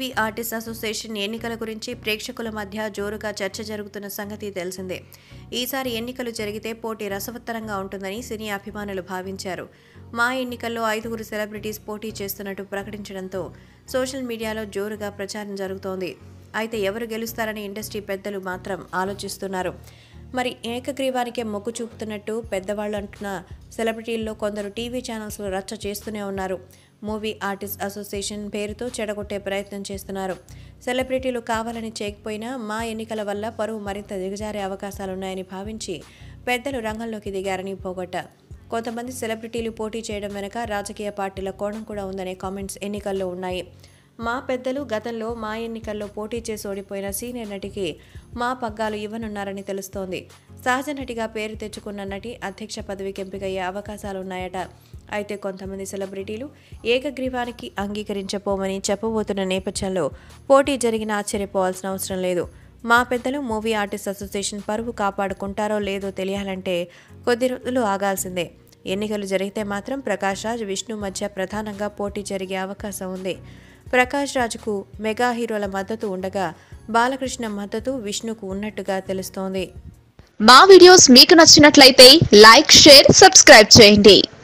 movie artist association ఎన్నికల గురించి ప్రేక్షకుల మధ్య జోరుగా చర్చ జరుగుతున్న సంగతి తెలిసిందే ఈసారి ఎన్నికలు జరిగితే పోటీ రసవత్తరంగా ఉంటుందని సినీ అభిమానులు భావించారు మా ఎన్నికల్లో ఐదుగురు సెలబ్రిటీస్ పోటీ చేస్తున్నట్టు ప్రకటించడంతో సోషల్ మీడియాలో జోరుగా ప్రచారం జరుగుతోంది అయితే ఎవరు గెలుస్తారని ఇండస్ట్రీ పెద్దలు మాత్రం ఆలోచిస్తున్నారు మరి ఏకగ్రీవానికే మొగ్గు చూపుతున్నట్టు పెద్దవాళ్ళు అంటున్న సెలబ్రిటీల్లో కొందరు టీవీ ఛానల్స్లో రచ్చ చేస్తూనే ఉన్నారు మూవీ ఆర్టిస్ట్ అసోసియేషన్ పేరుతో చెడగొట్టే ప్రయత్నం చేస్తున్నారు సెలబ్రిటీలు కావాలని చేయకపోయినా మా ఎన్నికల వల్ల పరువు మరింత దిగజారే అవకాశాలున్నాయని భావించి పెద్దలు రంగంలోకి దిగారని పోగొట్ట కొంతమంది సెలబ్రిటీలు పోటీ చేయడం వెనుక రాజకీయ పార్టీల కోణం కూడా ఉందనే కామెంట్స్ ఎన్నికల్లో ఉన్నాయి మా పెద్దలు గతంలో మా ఎన్నికల్లో పోటీ చేసి ఓడిపోయిన సీనియర్ నటికి మా పగ్గాలు ఇవ్వనున్నారని తెలుస్తోంది సహజ నటిగా పేరు తెచ్చుకున్న నటి అధ్యక్ష పదవికి ఎంపికయ్యే అవకాశాలున్నాయట అయితే కొంతమంది సెలబ్రిటీలు ఏకగ్రీవానికి అంగీకరించపోమని చెప్పబోతున్న నేపథ్యంలో పోటీ జరిగిన ఆశ్చర్యపోవాల్సిన అవసరం లేదు మా పెద్దలు మూవీ ఆర్టిస్ట్ అసోసియేషన్ పరువు కాపాడుకుంటారో లేదో తెలియాలంటే కొద్ది రోజులు ఆగాల్సిందే ఎన్నికలు జరిగితే మాత్రం ప్రకాష్ రాజ్ విష్ణు మధ్య ప్రధానంగా పోటీ జరిగే అవకాశం ఉంది ప్రకాష్ రాజ్కు మెగా హీరోల మద్దతు ఉండగా బాలకృష్ణ మద్దతు విష్ణుకు ఉన్నట్టుగా తెలుస్తోంది మా వీడియోస్ మీకు నచ్చినట్లయితే లైక్ షేర్ సబ్స్క్రైబ్ చేయండి